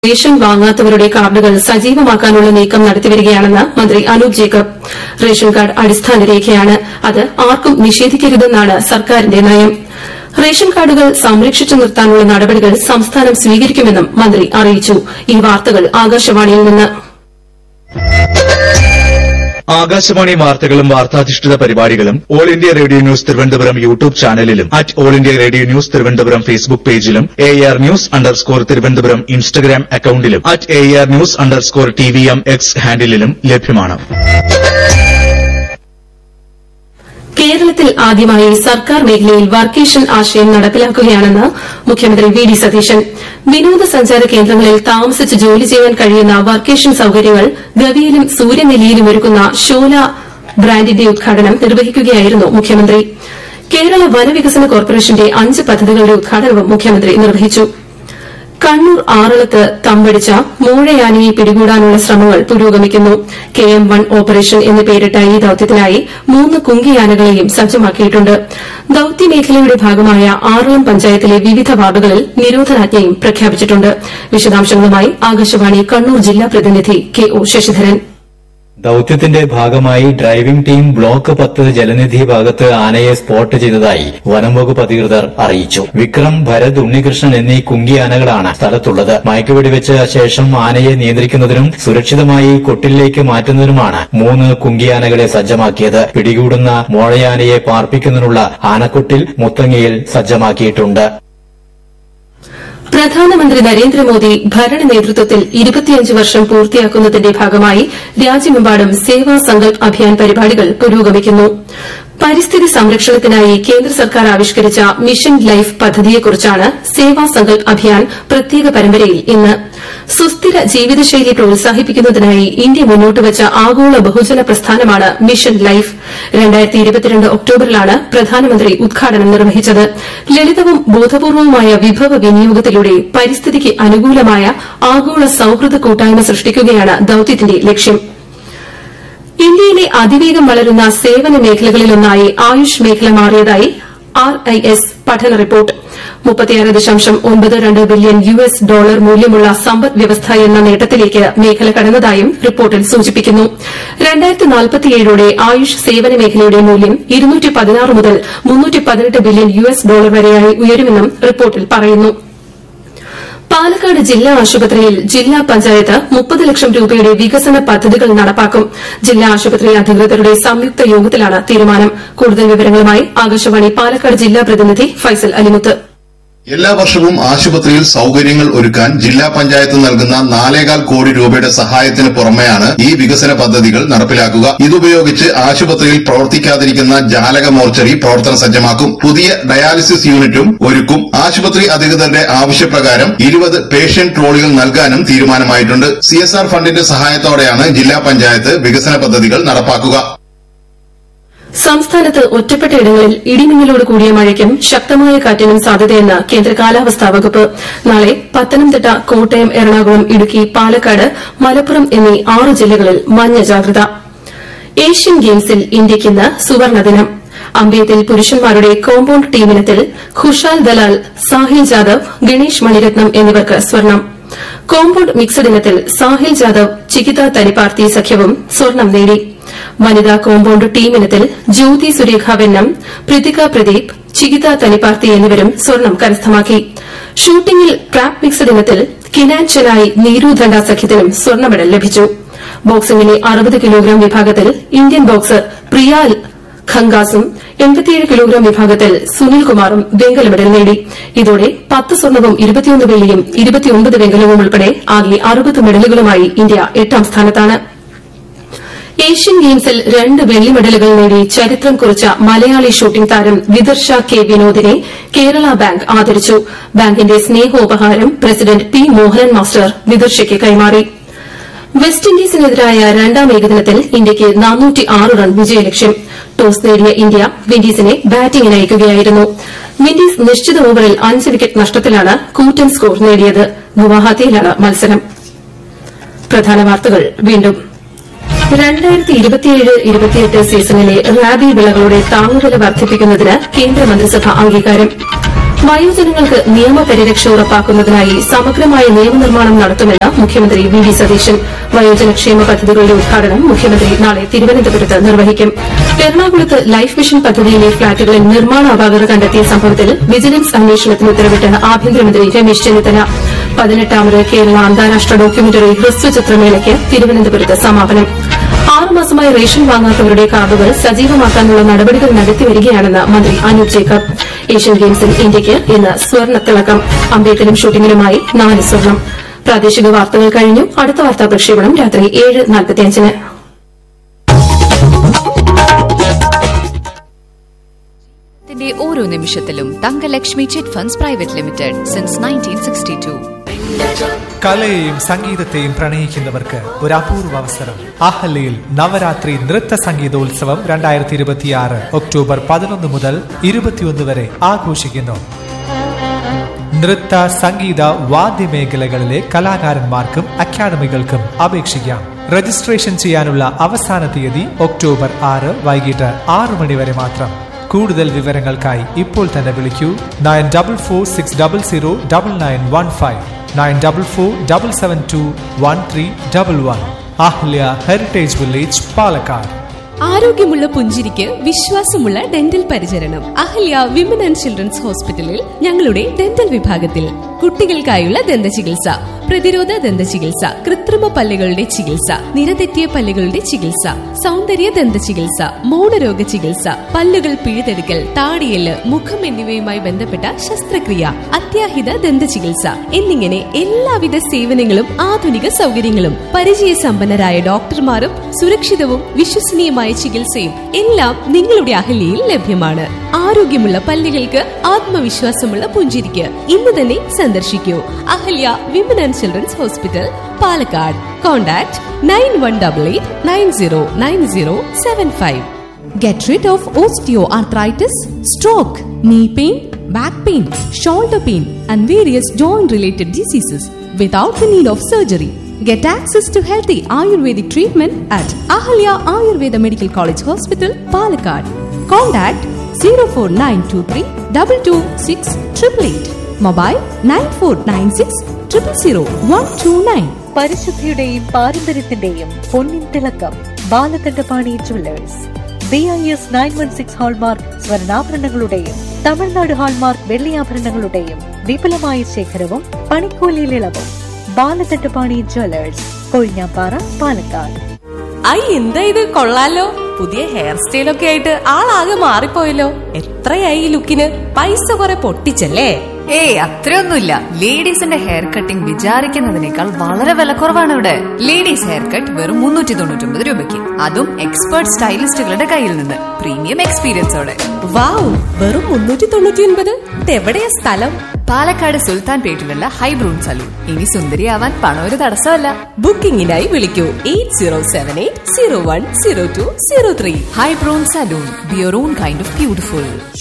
Ration വാങ്ങാത്തവരുടെ കാർഡുകൾ സജീവമാക്കാനുള്ള നീക്കം നടത്തിവരികയാണെന്ന് മന്ത്രി അനൂപ് ജേക്കബ് റേഷൻ കാർഡ് അടിസ്ഥാന രേഖയാണ് അത് ആർക്കും നിഷേധിക്കരുതെന്നാണ് സർക്കാരിന്റെ നയം റേഷൻ കാർഡുകൾ സംരക്ഷിച്ചു നിർത്താനുള്ള നടപടികൾ സംസ്ഥാനം സ്വീകരിക്കുമെന്നും മന്ത്രി അറിയിച്ചു ഈ വാർത്തകൾ ആകാശവാണിയിൽ നിന്ന് ആകാശവാണി വാർത്തകളും വാർത്താധിഷ്ഠിത പരിപാടികളും All India Radio News Thiruvananthapuram YouTube ചാനലിലും at All India Radio News Thiruvananthapuram Facebook പേജിലും A R News underscore Thiruvananthapuram Instagram അക്കൌണ്ടിലും at A R News underscore T V M X ഹാൻഡിലും ലഭ്യമാണ് കേരളത്തിൽ ആദ്യമായി സർക്കാർ മേഖലയിൽ വർക്കേഷൻ ആശയം നടപ്പിലാക്കുകയാണെന്ന് മുഖ്യമന്ത്രി വി ഡി സതീശൻ വിനോദസഞ്ചാര കേന്ദ്രങ്ങളിൽ താമസിച്ച് ജോലി ചെയ്യാൻ കഴിയുന്ന വർക്കേഷൻ സൌകര്യങ്ങൾ ഗവിയിലും സൂര്യനെല്ലിയിലും ഒരുക്കുന്ന ഷോല ബ്രാൻഡിന്റെ ഉദ്ഘാടനം നിർവഹിക്കുകയായിരുന്നു മുഖ്യമന്ത്രി കേരള വനവികസന കോർപ്പറേഷന്റെ അഞ്ച് പദ്ധതികളുടെ ഉദ്ഘാടനവും മുഖ്യമന്ത്രി നിർവഹിച്ചു കണ്ണൂർ ആറളത്ത് തമ്പടിച്ച മൂഴയാനയെ പിടികൂടാനുള്ള ശ്രമങ്ങൾ പുരോഗമിക്കുന്നു കെ എം വൺ ഓപ്പറേഷൻ എന്ന് പേരിട്ട ഈ ദൌത്യത്തിനായി മൂന്ന് കുങ്കിയാനകളെയും സജ്ജമാക്കിയിട്ടുണ്ട് ദൌത്യമേഖലയുടെ ഭാഗമായ ആറളം പഞ്ചായത്തിലെ വിവിധ വാർഡുകളിൽ നിരോധനാജ്ഞയും പ്രഖ്യാപിച്ചിട്ടുണ്ട് വിശദാംശങ്ങളുമായി ആകാശവാണി കണ്ണൂർ ജില്ലാ പ്രതിനിധി കെ ഒ ശശിധരൻ ദൌത്യത്തിന്റെ ഭാഗമായി ഡ്രൈവിംഗ് ടീം ബ്ലോക്ക് പത്ത് ജലനിധി ഭാഗത്ത് ആനയെ സ്പോട്ട് ചെയ്തതായി വനം വകുപ്പ് അധികൃതർ അറിയിച്ചു വിക്രം ഭരത് ഉണ്ണികൃഷ്ണൻ എന്നീ കുങ്കി ആനകളാണ് സ്ഥലത്തുള്ളത് മയക്കുവെടിവെച്ച ശേഷം ആനയെ നിയന്ത്രിക്കുന്നതിനും സുരക്ഷിതമായി കൊട്ടിലേക്ക് മാറ്റുന്നതിനുമാണ് മൂന്ന് കുങ്കിയാനകളെ സജ്ജമാക്കിയത് പിടികൂടുന്ന മോഴയാനയെ പാർപ്പിക്കുന്നതിനുള്ള ആനക്കൊട്ടിൽ മുത്തങ്ങയിൽ സജ്ജമാക്കിയിട്ടുണ്ട് പ്രധാനമന്ത്രി നരേന്ദ്രമോദി ഭരണ നേതൃത്വത്തിൽ ഇരുപത്തിയഞ്ച് വർഷം പൂർത്തിയാക്കുന്നതിന്റെ ഭാഗമായി രാജ്യമെമ്പാടും സേവാ സങ്കൽപ് അഭിയാൻ പരിപാടികൾ പുരോഗമിക്കുന്നു പരിസ്ഥിതി സംരക്ഷണത്തിനായി കേന്ദ്ര സർക്കാർ ആവിഷ്കരിച്ച മിഷൻ ലൈഫ് പദ്ധതിയെക്കുറിച്ചാണ് സേവാ സങ്കൽപ് അഭിയാൻ പ്രത്യേക പരമ്പരയിൽ ഇന്ന് സുസ്ഥിര ജീവിതശൈലി പ്രോത്സാഹിപ്പിക്കുന്നതിനായി ഇന്ത്യ മുന്നോട്ടുവച്ച ആഗോള ബഹുജന പ്രസ്ഥാനമാണ് മിഷൻ ലൈഫ് ഒക്ടോബറിലാണ് പ്രധാനമന്ത്രി ഉദ്ഘാടനം നിർവഹിച്ചത് ലളിതവും ബോധപൂർവവുമായ വിഭവ വിനിയോഗത്തിലൂടെ പരിസ്ഥിതിക്ക് അനുകൂലമായ ആഗോള സൌഹൃദ കൂട്ടായ്മ സൃഷ്ടിക്കുകയാണ് ദൌത്യത്തിന്റെ ലക്ഷ്യം ഇന്ത്യയിലെ അതിവേഗം വളരുന്ന സേവന മേഖലകളിലൊന്നായി ആയുഷ് മേഖല മാറിയതായി ആർ ഐ എസ് പഠന റിപ്പോർട്ട് മുപ്പത്തിയാറ് ദശാംശം ഒൻപത് രണ്ട് ബില്യൺ യു എസ് ഡോളർ മൂല്യമുള്ള സമ്പദ് വ്യവസ്ഥ എന്ന നേട്ടത്തിലേക്ക് മേഖല കടന്നതായും റിപ്പോർട്ടിൽ സൂചിപ്പിക്കുന്നു രണ്ടായിരത്തി നാൽപ്പത്തിയേഴോടെ ആയുഷ് സേവന മേഖലയുടെ മൂല്യം ഇരുന്നൂറ്റി പതിനാറ് മുതൽ മുന്നൂറ്റി പതിനെട്ട് ബില്യൺ യു എസ് ഡോളർ വരെയായി ഉയരുമെന്നും റിപ്പോർട്ടിൽ പറയുന്നു പാലക്കാട് ജില്ലാ ആശുപത്രിയിൽ ജില്ലാ പഞ്ചായത്ത് മുപ്പത് ലക്ഷം രൂപയുടെ വികസന പദ്ധതികൾ നടപ്പാക്കും ജില്ലാ ആശുപത്രി അധികൃതരുടെ സംയുക്ത യോഗത്തിലാണ് തീരുമാനം കൂടുതൽ വിവരങ്ങളുമായി ആകാശവാണി പാലക്കാട് ജില്ലാ പ്രതിനിധി ഫൈസൽ അലിമുത്ത് എല്ലാ വർഷവും ആശുപത്രിയിൽ സൌകര്യങ്ങൾ ഒരുക്കാൻ ജില്ലാ പഞ്ചായത്ത് നൽകുന്ന നാലേകാൽ കോടി രൂപയുടെ സഹായത്തിന് പുറമെയാണ് ഈ വികസന പദ്ധതികൾ നടപ്പിലാക്കുക ഇതുപയോഗിച്ച് ആശുപത്രിയിൽ പ്രവർത്തിക്കാതിരിക്കുന്ന ജാലക മോർച്ചറി പ്രവർത്തന സജ്ജമാക്കും പുതിയ ഡയാലിസിസ് യൂണിറ്റും ഒരുക്കും ആശുപത്രി അധികൃതരുടെ ആവശ്യപ്രകാരം ഇരുപത് പേഷ്യന്റ് ട്രോളികൾ നൽകാനും തീരുമാനമായിട്ടുണ്ട് സിഎസ്ആർ ഫണ്ടിന്റെ സഹായത്തോടെയാണ് ജില്ലാ പഞ്ചായത്ത് വികസന പദ്ധതികൾ നടപ്പാക്കുക സംസ്ഥാനത്ത് ഒറ്റപ്പെട്ട ഇടങ്ങളിൽ ഇടിമിന്നലോട് കൂടിയ മഴയ്ക്കും ശക്തമായ കാറ്റിനും സാധ്യതയെന്ന് കേന്ദ്ര കാലാവസ്ഥാ വകുപ്പ് നാളെ പത്തനംതിട്ട കോട്ടയം എറണാകുളം ഇടുക്കി പാലക്കാട് മലപ്പുറം എന്നീ ആറ് ജില്ലകളിൽ മഞ്ഞ ജാഗ്രത ഏഷ്യൻ ഗെയിംസിൽ ഇന്ത്യയ്ക്ക് ഇന്ന് സുവർണദിനം അമ്പയത്തിൽ പുരുഷന്മാരുടെ കോമ്പൌണ്ട് ടീമിനത്തിൽ ഖുഷാൽ ദലാൽ സാഹിൽ ജാദവ് ഗണേഷ് മണിരത്നം എന്നിവർക്ക് സ്വർണം കോമ്പൌണ്ട് മിക്സഡ് ഇനത്തിൽ സാഹിൽ ജാദവ് ചികിത തനിപ്പാർത്തി സഖ്യവും സ്വർണം നേടി വനിതാ കോമ്പൌണ്ട് ടീമിനത്തിൽ ജ്യോതി സുരേഖ വെന്നം പ്രതിക പ്രദീപ് ചികിത തനിപ്പാർത്തി എന്നിവരും സ്വർണം കരസ്ഥമാക്കി ഷൂട്ടിംഗിൽ ട്രാപ്പ് മിക്സഡ് ഇനത്തിൽ കിനാൻ ചെനായി നീരു ധണ്ട സഖ്യത്തിനും സ്വർണ്ണ മെഡൽ ലഭിച്ചു ബോക്സിംഗിലെ അറുപത് കിലോഗ്രാം വിഭാഗത്തിൽ ഇന്ത്യൻ ബോക്സർ പ്രിയ ഖങ്കാസും എൺപത്തിയേഴ് കിലോഗ്രാം വിഭാഗത്തിൽ സുനിൽകുമാറും വെങ്കല മെഡൽ നേടി ഇതോടെ പത്ത് സ്വർണവും ഇരുപത്തിയൊന്ന് വെള്ളിയും ഇരുപത്തിയൊൻപത് വെങ്കലവും ഉൾപ്പെടെ ആകെ അറുപത് മെഡലുകളുമായി ഇന്ത്യ എട്ടാം സ്ഥാനത്താണ് ഏഷ്യൻ ഗെയിംസിൽ രണ്ട് വെള്ളി മെഡലുകൾ നേടി ചരിത്രം കുറിച്ച മലയാളി ഷൂട്ടിംഗ് താരം വിദർശ കെ വിനോദിനെ കേരള ബാങ്ക് ആദരിച്ചു ബാങ്കിന്റെ സ്നേഹോപഹാരം പ്രസിഡന്റ് പി മോഹനൻ മാസ്റ്റർ വിദർശയ്ക്ക് കൈമാറി വെസ്റ്റ് ഇൻഡീസിനെതിരായ രണ്ടാം ഏകദിനത്തിൽ ഇന്ത്യയ്ക്ക് റൺ വിജയലക്ഷ്യം ടോസ് നേടിയ ഇന്ത്യ വിൻഡീസിനെ ബാറ്റിംഗിന് അയക്കുകയായിരുന്നു വിൻഡീസ് നിശ്ചിത ഓവറിൽ അഞ്ച് വിക്കറ്റ് നഷ്ടത്തിലാണ് കൂറ്റൻ സ്കോർ നേടിയത് ഗുവാഹത്തിയിലാണ് മത്സരം പ്രധാന വാർത്തകൾ വീണ്ടും രണ്ടായിരത്തി ഇരുപത്തിയേഴ് ഇരുപത്തിയെട്ട് സീസണിലെ റാബി വിളകളുടെ താങ്ങുവില വർദ്ധിപ്പിക്കുന്നതിന് കേന്ദ്ര മന്ത്രിസഭ അംഗീകാരം വയോജനങ്ങൾക്ക് നിയമപരിരക്ഷ ഉറപ്പാക്കുന്നതിനായി സമഗ്രമായ നിയമനിർമ്മാണം നടത്തുമെന്ന് മുഖ്യമന്ത്രി വി ഡി സതീശൻ വയോജനക്ഷേമ പദ്ധതികളുടെ ഉദ്ഘാടനം മുഖ്യമന്ത്രി നാളെ തിരുവനന്തപുരത്ത് നിർവഹിക്കും എറണാകുളത്ത് ലൈഫ് മിഷൻ പദ്ധതിയിലെ ഫ്ളാറ്റുകളിൽ നിർമ്മാണ അപാകത കണ്ടെത്തിയ സംഭവത്തിൽ വിജിലൻസ് അന്വേഷണത്തിന് ഉത്തരവിട്ട് ആഭ്യന്തരമന്ത്രി രമേശ് ചെന്നിത്തല പതിനെട്ടാമത് കേരള അന്താരാഷ്ട്ര ഡോക്യുമെന്ററി ഹ്രസ്വചിത്രമേളയ്ക്ക് തിരുവനന്തപുരത്ത് സമാപനം ആറുമാസമായി റേഷൻ വാങ്ങാത്തവരുടെ കാർഡുകൾ സജീവമാക്കാനുള്ള നടപടികൾ നടത്തിവരികയാണെന്ന് മന്ത്രി അനൂപ് ജേക്കബ് ഏഷ്യൻ ഗെയിംസിൽ ഇന്ത്യയ്ക്ക് ഇന്ന് സ്വർണ്ണത്തിളക്കം അമ്പേത്തിലും ഷൂട്ടിംഗിലുമായി നാല് സ്വർണം പ്രാദേശിക വാർത്തകൾ കഴിഞ്ഞു അടുത്ത വാർത്താ പ്രക്ഷേപണം രാത്രി ഏഴ് നാൽപ്പത്തിയഞ്ചിന് ത്തിന്റെ ഓരോ നിമിഷത്തിലും Thankalakshmi chit funds private limited since nineteen sixty two കലയെയും സംഗീതത്തെയും പ്രണയിക്കുന്നവർക്ക് ഒരു അപൂർവ അവസരം അഹല്യയിൽ നവരാത്രി നൃത്ത സംഗീതോത്സവം രണ്ടായിരത്തി ഇരുപത്തിയാറ് ഒക്ടോബർ പതിനൊന്ന് മുതൽ ഇരുപത്തിയൊന്ന് വരെ ആഘോഷിക്കുന്നു നൃത്ത സംഗീത വാദ്യമേഖലകളിലെ കലാകാരന്മാർക്കും അക്കാദമികൾക്കും അപേക്ഷിക്കാം രജിസ്ട്രേഷൻ ചെയ്യാനുള്ള അവസാന തീയതി ഒക്ടോബർ ആറ് വൈകിട്ട് ആറു മണി വരെ മാത്രം കൂടുതൽ വിവരങ്ങൾക്കായി ഇപ്പോൾ തന്നെ വിളിക്കൂ nine double four six double zero double nine one five nine double four double seven two one three double one Ahalya heritage village Palakkad ആരോഗ്യമുള്ള പുഞ്ചിരിക്ക് വിശ്വാസമുള്ള ഡെന്റൽ പരിചരണം അഹല്യ വിമൻ ആൻഡ് ചിൽഡ്രൻസ് ഹോസ്പിറ്റലിൽ ഞങ്ങളുടെ ഡെന്റൽ വിഭാഗത്തിൽ കുട്ടികൾക്കായുള്ള ദന്ത ചികിത്സ പ്രതിരോധ ദന്ത ചികിത്സ കൃത്രിമ പല്ലുകളുടെ ചികിത്സ നിരതെറ്റിയ പല്ലുകളുടെ ചികിത്സ സൗന്ദര്യ ദന്ത ചികിത്സ മൗനരോഗ ചികിത്സ പല്ലുകൾ പിഴുതെടുക്കൽ താടിയല് മുഖം എന്നിവയുമായി ബന്ധപ്പെട്ട ശസ്ത്രക്രിയ അത്യാഹിത ദന്ത ചികിത്സ എന്നിങ്ങനെ എല്ലാവിധ സേവനങ്ങളും ആധുനിക സൗകര്യങ്ങളും പരിചയസമ്പന്നരായ ഡോക്ടർമാരും സുരക്ഷിതവും വിശ്വസനീയമായ ചികിത്സയും എല്ലാം നിങ്ങളുടെ അഹല്യയിൽ ലഭ്യമാണ് ആരോഗ്യമുള്ള പല്ലുകൾക്ക് ആത്മവിശ്വാസമുള്ള പുഞ്ചിരിക്ക് ഇന്ന് തന്നെ സന്ദർശിക്കൂ Ahalya women and children's hospital Palakkad contact nine one double eight nine zero nine zero seven five Get rid of osteoarthritis, stroke, knee pain, back pain, shoulder pain, and various joint related diseases without the need of surgery. Get access to healthy Ayurvedic treatment at Ahalya Ayurveda Medical College Hospital, Palakkad. Contact 04923 226 888. Mobile 9496 000 129. പരിശുദ്ധിയുടെയും പാരമ്പര്യത്തിന്റെയും പൊന്നിൻ തിളക്കം Balakandapani jewellers B I S nine one six hallmark സ്വർണ്ണാഭരണങ്ങളുടെയും Tamil Nadu hallmark വെള്ളിയാഭരണങ്ങളുടെയും വിപുലമായ ശേഖരവും പണിക്കൂലിയിൽ ഇളവും ബാലകണ്ഠപാണി ജുവല്ലേഴ്സ് കൊഴിഞ്ഞാപ്പാറ പാലക്കാട് ഐ എന്താ ഇത് കൊള്ളാലോ പുതിയ ഹെയർ സ്റ്റൈലൊക്കെ ആയിട്ട് ആളാകെ മാറിപ്പോയല്ലോ എത്രയായി ഈ ലുക്കിന് പൈസ കുറെ പൊട്ടിച്ചല്ലേ ഏയ് അത്രയൊന്നുമില്ല ലേഡീസിന്റെ ഹെയർ കട്ടിംഗ് വിചാരിക്കുന്നതിനേക്കാൾ വളരെ വിലക്കുറവാണ് ഇവിടെ ലേഡീസ് ഹെയർ കട്ട് വെറും മുന്നൂറ്റി തൊണ്ണൂറ്റി ഒമ്പത് രൂപയ്ക്ക് അതും എക്സ്പേർട്ട് സ്റ്റൈലിസ്റ്റുകളുടെ കയ്യിൽ നിന്ന് പ്രീമിയം എക്സ്പീരിയൻസോടെ വാവ് വെറും മുന്നൂറ്റി തൊണ്ണൂറ്റി ഒൻപത് ഇതെവിടെയാ സ്ഥലം പാലക്കാട് സുൽത്താൻ പേട്ടിലുള്ള ഹൈബ്രൂൺ സലൂൺ ഇനി സുന്ദരിയാവാൻ പണം ഒരു തടസ്സമല്ല ബുക്കിംഗിനായി വിളിക്കൂ eight zero seven eight zero one zero two zero three ഹൈബ്രൂൺ salon be your own kind of beautiful